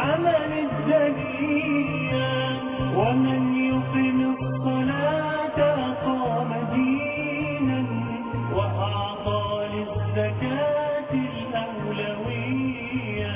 العمل الدنيا ومن يقم الصلاة قام دينا وأعطى للزكاة الأولوية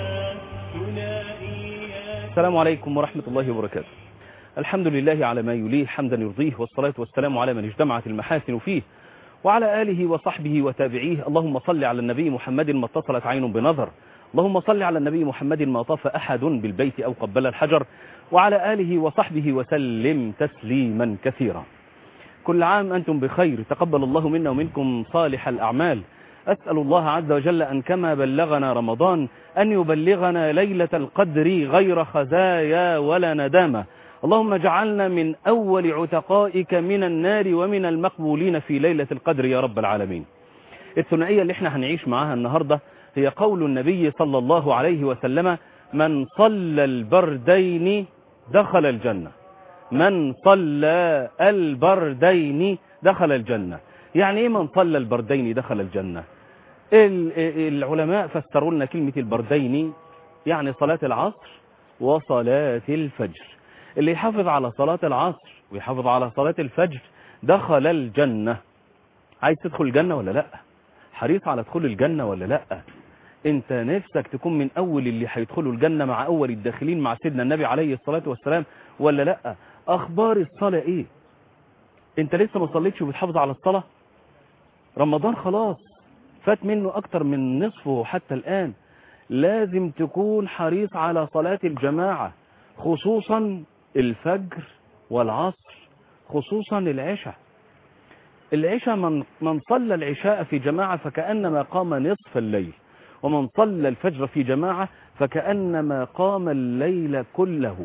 ثنائيات السلام عليكم ورحمة الله وبركاته الحمد لله على ما يليه حمدا يرضيه والصلاة والسلام على من اجتمعت المحاسن فيه وعلى آله وصحبه وتابعيه اللهم صل على النبي محمد ما اتصلت عين بنظر اللهم صل على النبي محمد ما طاف أحد بالبيت أو قبل الحجر وعلى آله وصحبه وسلم تسليما كثيرا كل عام أنتم بخير تقبل الله منا ومنكم صالح الأعمال أسأل الله عز وجل أن كما بلغنا رمضان أن يبلغنا ليلة القدر غير خزايا ولا ندامة اللهم اجعلنا من أول عتقائك من النار ومن المقبولين في ليلة القدر يا رب العالمين الثنائية اللي احنا هنعيش معاها النهاردة هي قول النبي صلى الله عليه وسلم من صلى البردين دخل الجنة من صلى البردين دخل الجنة يعني ايه من صلى البردين دخل الجنة ال- العلماء فسروا لنا كلمة البردين يعني صلاة العصر وصلاة الفجر اللي يحافظ على صلاة العصر ويحافظ على صلاة الفجر دخل الجنة عايز تدخل الجنة ولا لا حريص على دخول الجنة ولا لا انت نفسك تكون من اول اللي هيدخلوا الجنة مع اول الداخلين مع سيدنا النبي عليه الصلاة والسلام ولا لا اخبار الصلاة ايه انت لسه ما صليتش وبتحافظ على الصلاة رمضان خلاص فات منه اكتر من نصفه حتى الان لازم تكون حريص على صلاة الجماعة خصوصا الفجر والعصر خصوصا العشاء العشاء من, من صلى العشاء في جماعة فكأنما قام نصف الليل ومن صلى الفجر في جماعة فكأنما قام الليل كله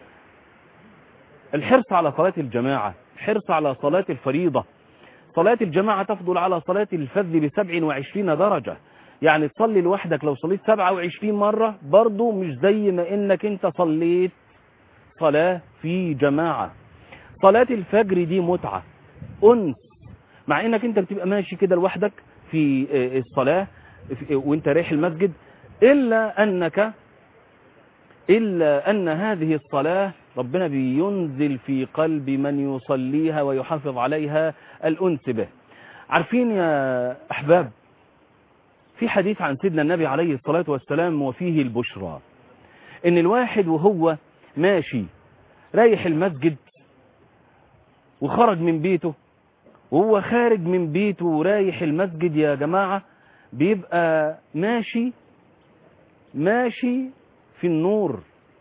الحرص على صلاة الجماعة الحرص على صلاة الفريضة صلاة الجماعة تفضل على صلاة الفذ ب 27 درجة يعني تصلي لوحدك لو صليت 27 مرة برضو مش زي ما انك انت صليت صلاة في جماعة صلاة الفجر دي متعة أنس مع انك انت بتبقى ماشي كده لوحدك في الصلاة وانت رايح المسجد إلا أنك إلا أن هذه الصلاة ربنا بينزل في قلب من يصليها ويحافظ عليها الأنس به عارفين يا أحباب في حديث عن سيدنا النبي عليه الصلاة والسلام وفيه البشرى إن الواحد وهو ماشي رايح المسجد وخرج من بيته وهو خارج من بيته ورايح المسجد يا جماعة بيبقى ماشي ماشي في النور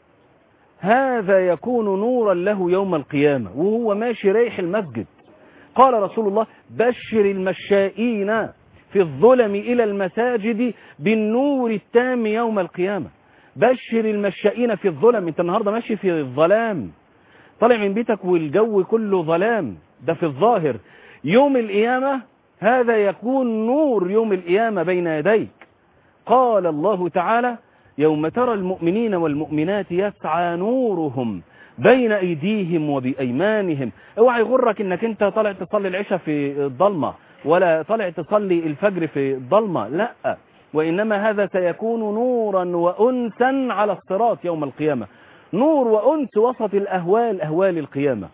هذا يكون نورا له يوم القيامة وهو ماشي رايح المسجد قال رسول الله بشر المشائين في الظلم إلى المساجد بالنور التام يوم القيامة بشر المشائين في الظلم انت النهاردة ماشي في الظلام طالع من بيتك والجو كله ظلام ده في الظاهر يوم القيامة هذا يكون نور يوم القيامة بين يديك قال الله تعالى يوم ترى المؤمنين والمؤمنات يسعى نورهم بين أيديهم وبأيمانهم اوعى يغرك انك انت طالع تصلي العشاء في الضلمة ولا طالع تصلي الفجر في الضلمة لا وإنما هذا سيكون نورا وأنسا على الصراط يوم القيامة نور وأنس وسط الأهوال أهوال القيامة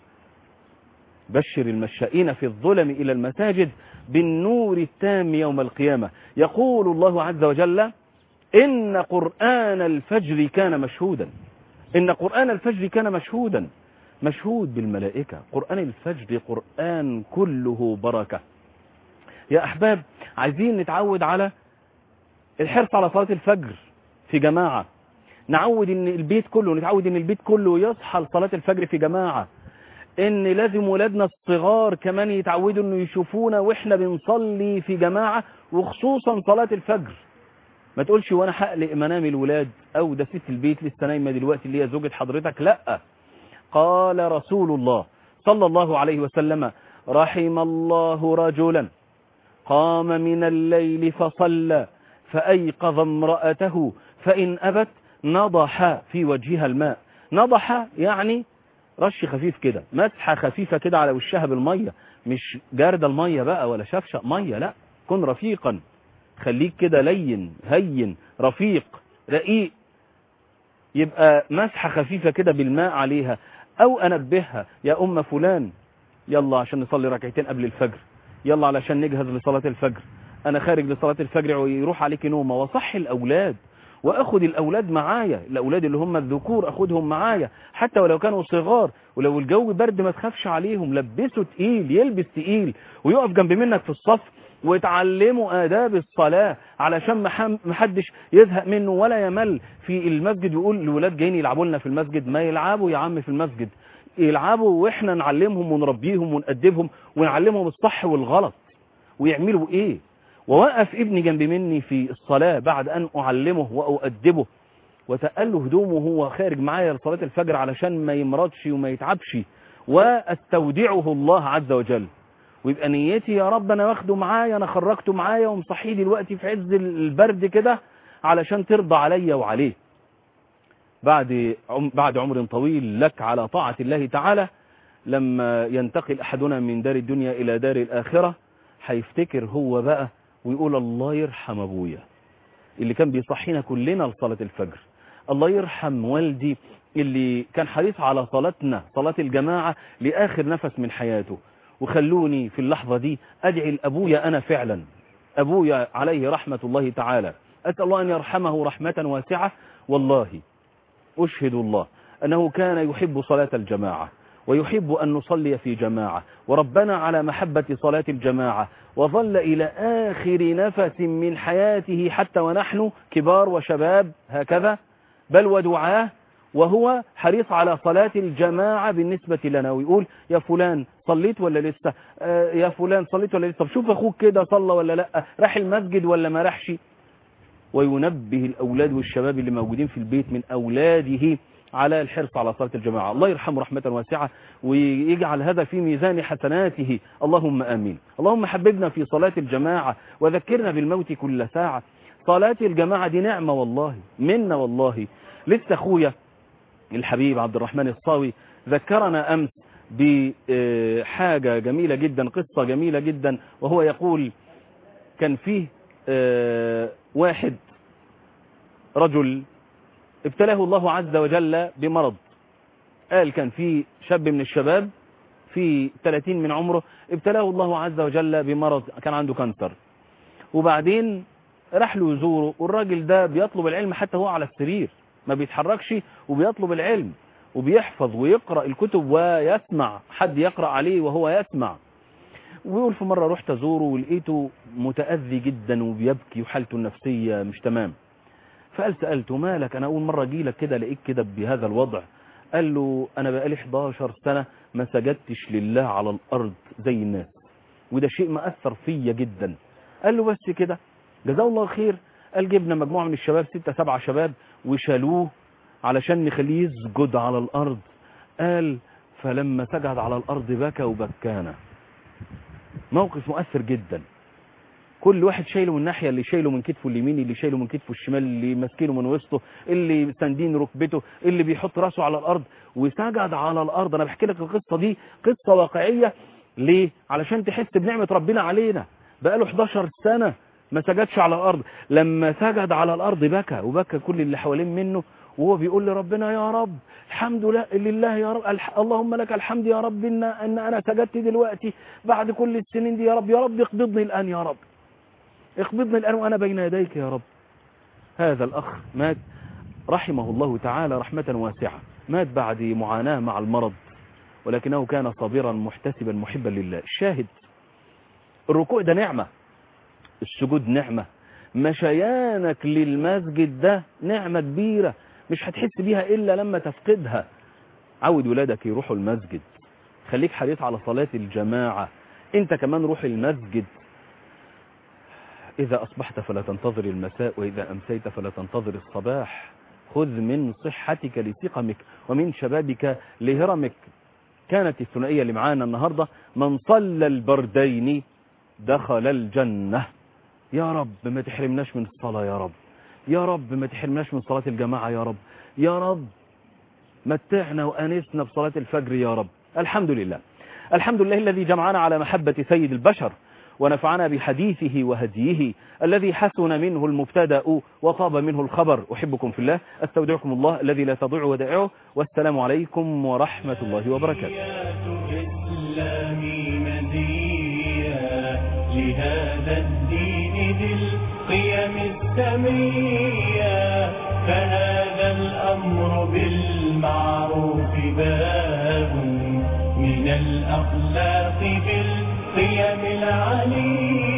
بشر المشائين في الظلم إلى المساجد بالنور التام يوم القيامة يقول الله عز وجل إن قرآن الفجر كان مشهودا إن قرآن الفجر كان مشهودا مشهود بالملائكة قرآن الفجر قرآن كله بركة يا أحباب عايزين نتعود على الحرص على صلاة الفجر في جماعة نعود ان البيت كله نتعود ان البيت كله يصحى لصلاة الفجر في جماعة ان لازم ولادنا الصغار كمان يتعودوا انه يشوفونا واحنا بنصلي في جماعة وخصوصا صلاة الفجر ما تقولش وانا هقلق منام الولاد او ده ست البيت لسه نايمه دلوقتي اللي هي زوجة حضرتك لا قال رسول الله صلى الله عليه وسلم رحم الله رجلا قام من الليل فصلى فأيقظ امرأته فإن أبت نضح في وجهها الماء نضح يعني رش خفيف كده مسحة خفيفة كده على وشها بالمية مش جارد المية بقى ولا شفشق مية لا كن رفيقا خليك كده لين هين رفيق رقيق يبقى مسحة خفيفة كده بالماء عليها او انبهها يا ام فلان يلا عشان نصلي ركعتين قبل الفجر يلا علشان نجهز لصلاة الفجر انا خارج لصلاة الفجر ويروح عليك نومة وصح الاولاد واخد الاولاد معايا الاولاد اللي هم الذكور اخدهم معايا حتى ولو كانوا صغار ولو الجو برد ما تخافش عليهم لبسه تقيل يلبس تقيل ويقف جنب منك في الصف وتعلموا آداب الصلاة علشان محدش يزهق منه ولا يمل في المسجد ويقول الولاد جايين يلعبوا لنا في المسجد ما يلعبوا يا عم في المسجد يلعبوا واحنا نعلمهم ونربيهم ونأدبهم ونعلمهم الصح والغلط ويعملوا ايه ووقف ابني جنب مني في الصلاة بعد ان اعلمه واؤدبه وتقل له هدومه وهو خارج معايا لصلاة الفجر علشان ما يمرضش وما يتعبش واستودعه الله عز وجل ويبقى نيتي يا رب انا واخده معايا انا خرجته معايا ومصحيه دلوقتي في عز البرد كده علشان ترضى عليا وعليه بعد عم بعد عمر طويل لك على طاعة الله تعالى لما ينتقل احدنا من دار الدنيا الى دار الاخرة هيفتكر هو بقى ويقول الله يرحم ابويا اللي كان بيصحينا كلنا لصلاة الفجر الله يرحم والدي اللي كان حريص على صلاتنا صلاة الجماعة لآخر نفس من حياته وخلوني في اللحظة دي أدعي لأبويا أنا فعلا أبويا عليه رحمة الله تعالى أسأل الله أن يرحمه رحمة واسعة والله أشهد الله أنه كان يحب صلاة الجماعة ويحب أن نصلي في جماعة وربنا على محبة صلاة الجماعة وظل إلى آخر نفس من حياته حتى ونحن كبار وشباب هكذا بل ودعاه وهو حريص على صلاة الجماعة بالنسبة لنا ويقول يا فلان صليت ولا لسه آه يا فلان صليت ولا لسه طب شوف أخوك كده صلى ولا لا راح المسجد ولا ما راحش وينبه الأولاد والشباب اللي موجودين في البيت من أولاده على الحرص على صلاة الجماعة الله يرحمه رحمة واسعة ويجعل هذا في ميزان حسناته اللهم آمين اللهم حببنا في صلاة الجماعة وذكرنا بالموت كل ساعة صلاة الجماعة دي نعمة والله منا والله لسه أخويا الحبيب عبد الرحمن الصاوي ذكرنا أمس بحاجة جميلة جدا قصة جميلة جدا وهو يقول كان فيه واحد رجل ابتلاه الله عز وجل بمرض قال كان في شاب من الشباب في 30 من عمره ابتلاه الله عز وجل بمرض كان عنده كانسر وبعدين راح له يزوره والراجل ده بيطلب العلم حتى هو على السرير ما بيتحركش وبيطلب العلم وبيحفظ ويقرأ الكتب ويسمع حد يقرأ عليه وهو يسمع ويقول في مرة رحت أزوره ولقيته متأذي جدا وبيبكي وحالته النفسية مش تمام فقال سألته مالك أنا أول مرة أجي لك كده لقيت كده بهذا الوضع قال له أنا بقالي 11 سنة ما سجدتش لله على الأرض زي الناس وده شيء مأثر فيا جدا قال له بس كده جزاه الله خير قال جبنا مجموعة من الشباب ستة سبعة شباب وشالوه علشان نخليه يسجد على الأرض قال فلما سجد على الأرض بكى وبكانا موقف مؤثر جدا كل واحد شايله من الناحية اللي شايله من كتفه اليمين اللي شايله من كتفه الشمال اللي ماسكينه من وسطه اللي ساندين ركبته اللي بيحط راسه على الأرض وسجد على الأرض أنا بحكي لك القصة دي قصة واقعية ليه علشان تحس بنعمة ربنا علينا بقاله 11 سنة ما سجدش على الأرض لما سجد على الأرض بكى وبكى كل اللي حوالين منه وهو بيقول لربنا يا رب الحمد لله يا رب اللهم لك الحمد يا رب إن, إن أنا سجدت دلوقتي بعد كل السنين دي يا رب يا رب اقبضني الآن يا رب اقبضني الآن وأنا بين يديك يا رب هذا الأخ مات رحمه الله تعالى رحمة واسعة مات بعد معاناة مع المرض ولكنه كان صابرا محتسبا محبا لله الشاهد الركوع ده نعمة السجود نعمة مشيانك للمسجد ده نعمة كبيرة مش هتحس بيها إلا لما تفقدها عود ولادك يروحوا المسجد خليك حريص على صلاة الجماعة انت كمان روح المسجد إذا أصبحت فلا تنتظر المساء وإذا أمسيت فلا تنتظر الصباح خذ من صحتك لسقمك ومن شبابك لهرمك كانت الثنائية اللي معانا النهاردة من صلى البردين دخل الجنة يا رب ما تحرمناش من الصلاة يا رب يا رب ما تحرمناش من صلاة الجماعة يا رب يا رب متعنا وأنسنا بصلاة الفجر يا رب الحمد لله الحمد لله الذي جمعنا على محبة سيد البشر ونفعنا بحديثه وهديه الذي حسن منه المبتدأ وطاب منه الخبر أحبكم في الله أستودعكم الله الذي لا تضيع ودائعه والسلام عليكم ورحمة الله وبركاته إسلامي مزيا لهذا الدين ذي القيم السمية فهذا الأمر بالمعروف باب من الأخلاق بالقيم العليا